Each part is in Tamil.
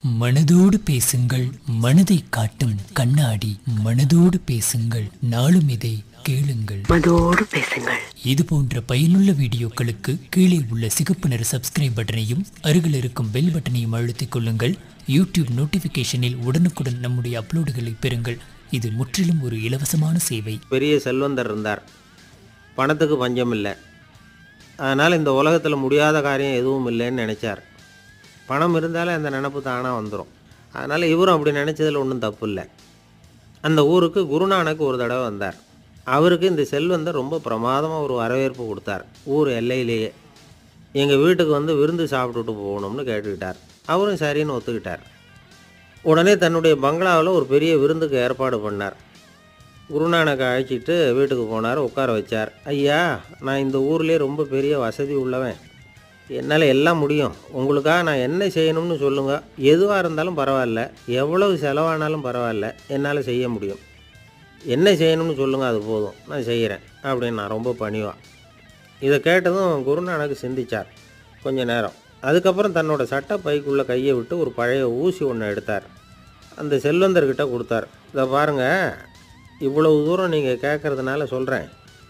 மனதோடு பேசுங்கள் மனதை காட்டும் கண்ணாடி மனதோடு பேசுங்கள் நாளும் இதை கேளுங்கள் மனதோடு பேசுங்கள் இது போன்ற பயனுள்ள வீடியோக்களுக்கு கீழே உள்ள சிகப்பு நிற சப்ஸ்கிரைப் பட்டனையும் அருகில் இருக்கும் பெல் பட்டனையும் அழுத்திக் கொள்ளுங்கள் யூடியூப் நோட்டிஃபிகேஷனில் உடனுக்குடன் நம்முடைய அப்லோடுகளை பெறுங்கள் இது முற்றிலும் ஒரு இலவசமான சேவை பெரிய செல்வந்தர் இருந்தார் பணத்துக்கு பஞ்சம் இல்லை அதனால் இந்த உலகத்தில் முடியாத காரியம் எதுவும் இல்லைன்னு நினச்சார் பணம் இருந்தாலே அந்த நினப்பு தானாக வந்துடும் அதனால் இவரும் அப்படி நினச்சதில் ஒன்றும் தப்பு இல்லை அந்த ஊருக்கு குருநானக் ஒரு தடவை வந்தார் அவருக்கு இந்த செல்வந்தர் ரொம்ப பிரமாதமாக ஒரு வரவேற்பு கொடுத்தார் ஊர் எல்லையிலேயே எங்கள் வீட்டுக்கு வந்து விருந்து சாப்பிட்டுட்டு போகணும்னு கேட்டுக்கிட்டார் அவரும் சரின்னு ஒத்துக்கிட்டார் உடனே தன்னுடைய பங்களாவில் ஒரு பெரிய விருந்துக்கு ஏற்பாடு பண்ணார் குருநானக்கை அழைச்சிட்டு வீட்டுக்கு போனார் உட்கார வச்சார் ஐயா நான் இந்த ஊர்லேயே ரொம்ப பெரிய வசதி உள்ளவன் என்னால் எல்லாம் முடியும் உங்களுக்காக நான் என்ன செய்யணும்னு சொல்லுங்கள் எதுவாக இருந்தாலும் பரவாயில்ல எவ்வளவு செலவானாலும் பரவாயில்ல என்னால் செய்ய முடியும் என்ன செய்யணும்னு சொல்லுங்கள் அது போதும் நான் செய்கிறேன் அப்படின்னு நான் ரொம்ப பணிவா இதை கேட்டதும் குருநானக் சிந்திச்சார் கொஞ்ச நேரம் அதுக்கப்புறம் தன்னோட சட்டை பைக்குள்ளே கையை விட்டு ஒரு பழைய ஊசி ஒன்று எடுத்தார் அந்த செல்வந்தர்கிட்ட கொடுத்தார் இதை பாருங்கள் இவ்வளவு தூரம் நீங்கள் கேட்குறதுனால சொல்கிறேன்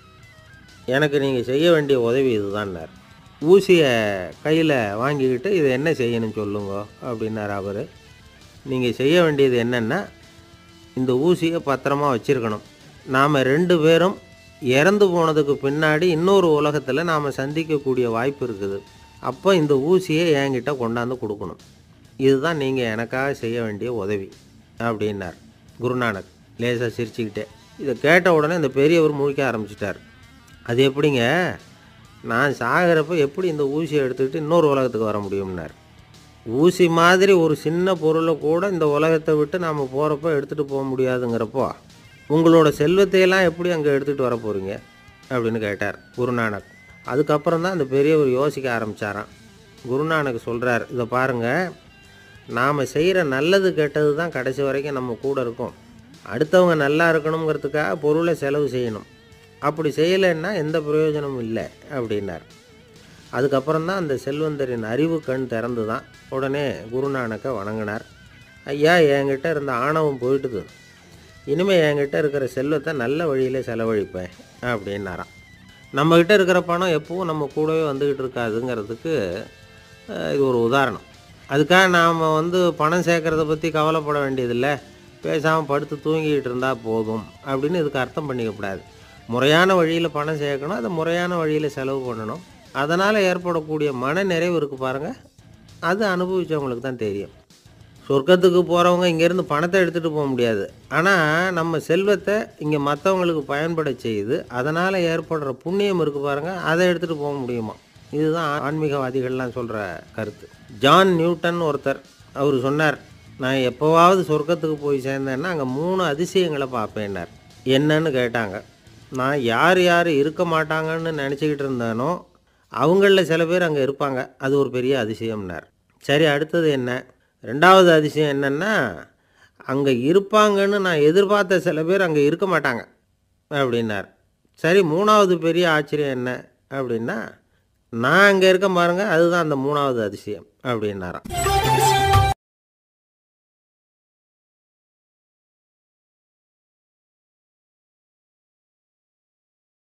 எனக்கு நீங்கள் செய்ய வேண்டிய உதவி இதுதான்னார் ஊசியை கையில் வாங்கிக்கிட்டு இதை என்ன செய்யணும்னு சொல்லுங்க அப்படின்னார் அவர் நீங்கள் செய்ய வேண்டியது என்னென்னா இந்த ஊசியை பத்திரமா வச்சுருக்கணும் நாம் ரெண்டு பேரும் இறந்து போனதுக்கு பின்னாடி இன்னொரு உலகத்தில் நாம் சந்திக்கக்கூடிய வாய்ப்பு இருக்குது அப்போ இந்த ஊசியை என்கிட்ட கொண்டாந்து கொடுக்கணும் இதுதான் நீங்கள் எனக்காக செய்ய வேண்டிய உதவி அப்படின்னார் குருநானக் லேசாக சிரிச்சுக்கிட்டே இதை கேட்ட உடனே இந்த பெரியவர் முழிக்க ஆரம்பிச்சிட்டார் அது எப்படிங்க நான் சாகிறப்ப எப்படி இந்த ஊசியை எடுத்துக்கிட்டு இன்னொரு உலகத்துக்கு வர முடியும்னார் ஊசி மாதிரி ஒரு சின்ன பொருளை கூட இந்த உலகத்தை விட்டு நாம் போகிறப்ப எடுத்துகிட்டு போக முடியாதுங்கிறப்போ உங்களோட செல்வத்தையெல்லாம் எப்படி அங்கே எடுத்துகிட்டு வர போகிறீங்க அப்படின்னு கேட்டார் குருநானக் அதுக்கப்புறம் தான் அந்த பெரியவர் யோசிக்க ஆரம்பித்தாராம் குருநானக் சொல்கிறார் இதை பாருங்கள் நாம் செய்கிற நல்லது கெட்டது தான் கடைசி வரைக்கும் நம்ம கூட இருக்கும் அடுத்தவங்க நல்லா இருக்கணுங்கிறதுக்காக பொருளை செலவு செய்யணும் அப்படி செய்யலைன்னா எந்த பிரயோஜனமும் இல்லை அப்படின்னார் அதுக்கப்புறம் தான் அந்த செல்வந்தரின் அறிவு கண் திறந்து தான் உடனே குருநானக்கை வணங்கினார் ஐயா என்கிட்ட இருந்த ஆணவம் போயிட்டுது இனிமேல் என்கிட்ட இருக்கிற செல்வத்தை நல்ல வழியில் செலவழிப்பேன் அப்படின்னாராம் நம்மக்கிட்ட இருக்கிற பணம் எப்பவும் நம்ம கூடவே வந்துக்கிட்டு இருக்காதுங்கிறதுக்கு அஹ், இது ஒரு உதாரணம் அதுக்காக நாம் வந்து பணம் சேர்க்கறத பற்றி கவலைப்பட வேண்டியதில்லை பேசாமல் படுத்து தூங்கிக்கிட்டு இருந்தால் போதும் அப்படின்னு இதுக்கு அர்த்தம் பண்ணிக்கக்கூடாது முறையான வழியில் பணம் சேர்க்கணும் அதை முறையான வழியில் செலவு பண்ணணும் அதனால் ஏற்படக்கூடிய மன நிறைவு இருக்குது பாருங்கள் அது அனுபவிச்சவங்களுக்கு தான் தெரியும் சொர்க்கத்துக்கு போகிறவங்க இங்கேருந்து பணத்தை எடுத்துகிட்டு போக முடியாது ஆனால் நம்ம செல்வத்தை இங்கே மற்றவங்களுக்கு பயன்பட செய்து அதனால் ஏற்படுற புண்ணியம் இருக்குது பாருங்கள் அதை எடுத்துகிட்டு போக முடியுமா இதுதான் ஆன்மீகவாதிகள்லாம் சொல்கிற கருத்து ஜான் நியூட்டன் ஒருத்தர் அவர் சொன்னார் நான் எப்போவாவது சொர்க்கத்துக்கு போய் சேர்ந்தேன்னா அங்கே மூணு அதிசயங்களை பார்ப்பேன்னார் என்னன்னு கேட்டாங்க நான் யார் யார் இருக்க மாட்டாங்கன்னு நினச்சிக்கிட்டு இருந்தேனோ அவங்களில் சில பேர் அங்கே இருப்பாங்க அது ஒரு பெரிய அதிசயம்னார் சரி அடுத்தது என்ன ரெண்டாவது அதிசயம் என்னென்னா அங்கே இருப்பாங்கன்னு நான் எதிர்பார்த்த சில பேர் அங்கே இருக்க மாட்டாங்க அப்படின்னார் சரி மூணாவது பெரிய ஆச்சரியம் என்ன அப்படின்னா நான் அங்கே இருக்க பாருங்க அதுதான் அந்த மூணாவது அதிசயம் அப்படின்னாராம்